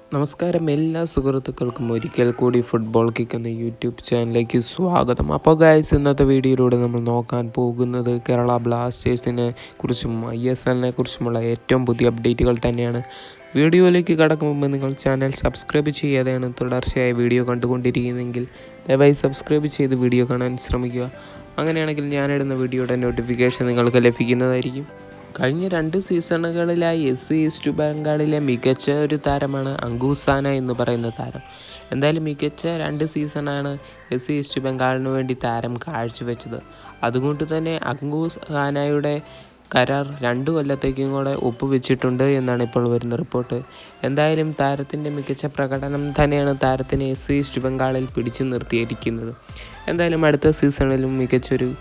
നമസ്കാരം എല്ലാ സുഹൃത്തുക്കൾക്കും ഒരിക്കൽ കൂടി ഫുട്ബോൾ കിക്ക് എന്ന യൂട്യൂബ് ചാനലിലേക്ക് സ്വാഗതം അപ്പോൾ ഗായ്സ് ഇന്നത്തെ വീഡിയോയിലൂടെ നമ്മൾ നോക്കാൻ പോകുന്നത് കേരള ബ്ലാസ്റ്റേഴ്സിനെ കുറിച്ചും ഐ എസ് എല്ലിനെ കുറിച്ചുമുള്ള ഏറ്റവും പുതിയ അപ്ഡേറ്റുകൾ തന്നെയാണ് വീഡിയോയിലേക്ക് കടക്കും മുമ്പ് നിങ്ങൾ ചാനൽ സബ്സ്ക്രൈബ് ചെയ്യാതെയാണ് തുടർച്ചയായി വീഡിയോ കണ്ടുകൊണ്ടിരിക്കുന്നതെങ്കിൽ ദയവായി സബ്സ്ക്രൈബ് ചെയ്ത് വീഡിയോ കാണാൻ ശ്രമിക്കുക അങ്ങനെയാണെങ്കിൽ ഞാനിടുന്ന വീഡിയോയുടെ നോട്ടിഫിക്കേഷൻ നിങ്ങൾക്ക് ലഭിക്കുന്നതായിരിക്കും കഴിഞ്ഞ രണ്ട് സീസണുകളിലായി എസ് സി ഈസ്റ്റ് ബംഗാളിലെ മികച്ച ഒരു താരമാണ് അങ്കൂസാന എന്ന് പറയുന്ന താരം എന്തായാലും മികച്ച രണ്ട് സീസണാണ് എസ് സി ഈസ്റ്റ് ബംഗാളിന് വേണ്ടി താരം കാഴ്ചവെച്ചത് അതുകൊണ്ട് തന്നെ അങ്കൂസാനയുടെ കരാർ രണ്ട് കൊല്ലത്തേക്കും കൂടെ ഒപ്പുവെച്ചിട്ടുണ്ട് എന്നാണ് ഇപ്പോൾ വരുന്ന റിപ്പോർട്ട് എന്തായാലും താരത്തിൻ്റെ മികച്ച പ്രകടനം തന്നെയാണ് താരത്തിനെ എസ് സി ഈസ്റ്റ് ബംഗാളിൽ പിടിച്ചു നിർത്തിയിരിക്കുന്നത് എന്തായാലും അടുത്ത സീസണിലും മികച്ചൊരു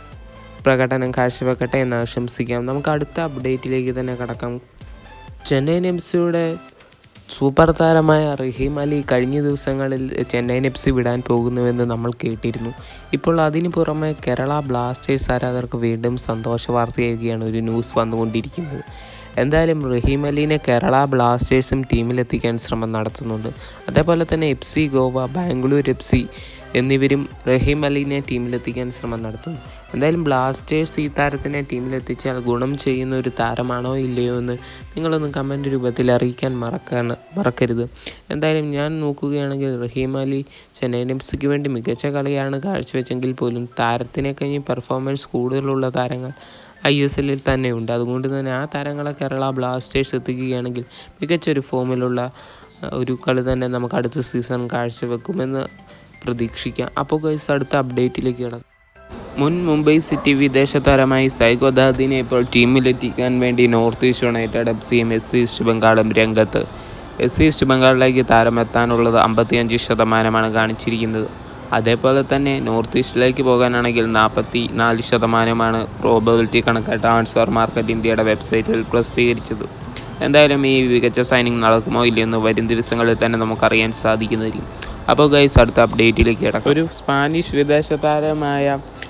പ്രകടനം കാഴ്ചവെക്കട്ടെ എന്ന് ആശംസിക്കാം നമുക്ക് അടുത്ത അപ്ഡേറ്റിലേക്ക് തന്നെ കടക്കാം ചെന്നൈയിൻ എഫ് സിയുടെ സൂപ്പർ താരമായ റഹീം അലി കഴിഞ്ഞ ദിവസങ്ങളിൽ ചെന്നൈയിൻ എഫ് സി വിടാൻ പോകുന്നുവെന്ന് നമ്മൾ കേട്ടിരുന്നു ഇപ്പോൾ അതിന് പുറമെ കേരള ബ്ലാസ്റ്റേഴ്സ് ആരാധകർക്ക് വീണ്ടും സന്തോഷ വാർത്തയാകുകയാണ് ഒരു ന്യൂസ് വന്നുകൊണ്ടിരിക്കുന്നത് എന്തായാലും റഹീം അലീനെ കേരള ബ്ലാസ്റ്റേഴ്സും ടീമിലെത്തിക്കാൻ ശ്രമം നടത്തുന്നുണ്ട് അതേപോലെ തന്നെ F C Goa Bangalore F C എന്നിവരും റഹീം അലീനെ ടീമിലെത്തിക്കാൻ ശ്രമം നടത്തുന്നു എന്തായാലും ബ്ലാസ്റ്റേഴ്സ് ഈ താരത്തിനെ ടീമിലെത്തിച്ചാൽ ഗുണം ചെയ്യുന്ന ഒരു താരമാണോ ഇല്ലയോ എന്ന് നിങ്ങളൊന്ന് കമൻറ്റ് രൂപത്തിൽ അറിയിക്കാൻ മറക്കാൻ മറക്കരുത് എന്തായാലും ഞാൻ നോക്കുകയാണെങ്കിൽ റഹീം അലി ചെന്നൈയിൻ എഫ് സിക്ക് വേണ്ടി മികച്ച കളിയാണ് കാഴ്ചവെച്ചെങ്കിൽ പോലും താരത്തിനെ കഴിഞ്ഞ് പെർഫോമൻസ് കൂടുതലുള്ള താരങ്ങൾ ഐ എസ് എല്ലിൽ തന്നെയുണ്ട് അതുകൊണ്ട് തന്നെ ആ താരങ്ങളെ കേരള ബ്ലാസ്റ്റേഴ്സ് എത്തിക്കുകയാണെങ്കിൽ മികച്ചൊരു ഫോമിലുള്ള ഒരു കളി തന്നെ നമുക്ക് അടുത്ത സീസൺ കാഴ്ചവെക്കുമെന്ന് പ്രതീക്ഷിക്കാം അപ്പോൾ ഗൈസ് അടുത്ത അപ്ഡേറ്റിലേക്ക് കിടക്കാം മുൻ മുംബൈ സിറ്റി വിദേശ താരമായി സൈഗോദാദിനെ ഇപ്പോൾ ടീമിലെത്തിക്കാൻ വേണ്ടി നോർത്ത് ഈസ്റ്റ് യുണൈറ്റഡ് എഫ് സിയും എസ് ഈസ്റ്റ് ബംഗാളും രംഗത്ത് എസ് ഈസ്റ്റ് ബംഗാളിലേക്ക് താരം എത്താനുള്ളത് അമ്പത്തിയഞ്ച് ശതമാനമാണ് കാണിച്ചിരിക്കുന്നത് അതേപോലെ തന്നെ നോർത്ത് ഈസ്റ്റിലേക്ക് പോകാനാണെങ്കിൽ നാൽപ്പത്തി നാല് ശതമാനമാണ് പ്രോബബിലിറ്റി കണക്ക് ട്രാൻസ്ഫർ മാർക്കറ്റ് ഇന്ത്യയുടെ വെബ്സൈറ്റിൽ പ്രസിദ്ധീകരിച്ചത് എന്തായാലും ഈ മികച്ച സൈനിങ് നടക്കുമോ ഇല്ലയെന്ന് വരും ദിവസങ്ങളിൽ തന്നെ നമുക്കറിയാൻ സാധിക്കുന്നതായിരിക്കും അപ്പോൾ ഗൈസ് അടുത്ത അപ്ഡേറ്റിലേക്ക് കിടക്കും ഒരു സ്പാനിഷ് വിദേശ താരമായ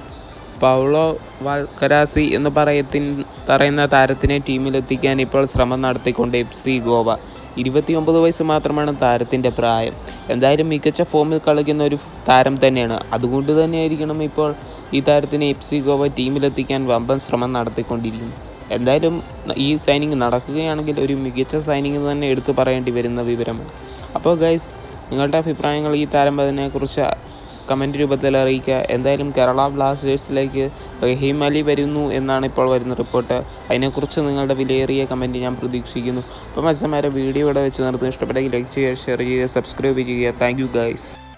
പൗളോ വാൽക്കരാസി എന്ന് പറയത്തിൻ പറയുന്ന താരത്തിനെ ടീമിലെത്തിക്കാൻ ഇപ്പോൾ ശ്രമം നടത്തിക്കൊണ്ട് എഫ് സി ഗോവ ഇരുപത്തിയൊമ്പത് വയസ്സ് മാത്രമാണ് താരത്തിൻ്റെ പ്രായം എന്തായാലും മികച്ച ഫോമിൽ കളിക്കുന്ന ഒരു താരം തന്നെയാണ് അതുകൊണ്ട് തന്നെയായിരിക്കണം ഇപ്പോൾ ഈ താരത്തിനെ എഫ് സി ഗോവ ടീമിലെത്തിക്കാൻ വമ്പൻ ശ്രമം നടത്തിക്കൊണ്ടിരിക്കുന്നു എന്തായാലും ഈ സൈനിങ് നടക്കുകയാണെങ്കിൽ ഒരു മികച്ച സൈനിങ് തന്നെ എടുത്തു പറയേണ്ടി വരുന്ന വിവരമാണ് അപ്പോൾ ഗൈസ് നിങ്ങളുടെ അഭിപ്രായങ്ങൾ ഈ താരമ്പതിനെക്കുറിച്ച് കമൻറ്റ് രൂപത്തിൽ അറിയിക്കുക എന്തായാലും കേരള ബ്ലാസ്റ്റേഴ്സിലേക്ക് റഹീം അലി വരുന്നു എന്നാണ് ഇപ്പോൾ വരുന്ന റിപ്പോർട്ട് അതിനെക്കുറിച്ച് നിങ്ങളുടെ വിലയേറിയ കമൻറ്റ് ഞാൻ പ്രതീക്ഷിക്കുന്നു അപ്പോൾ മത്സരമാരെ വീഡിയോ ഇവിടെ വെച്ച് നിർത്തുന്നു ഇഷ്ടപ്പെട്ടെങ്കിൽ ലൈക്ക് ചെയ്യുക ഷെയർ ചെയ്യുക സബ്സ്ക്രൈബ് ചെയ്യുക താങ്ക് യു ഗൈസ്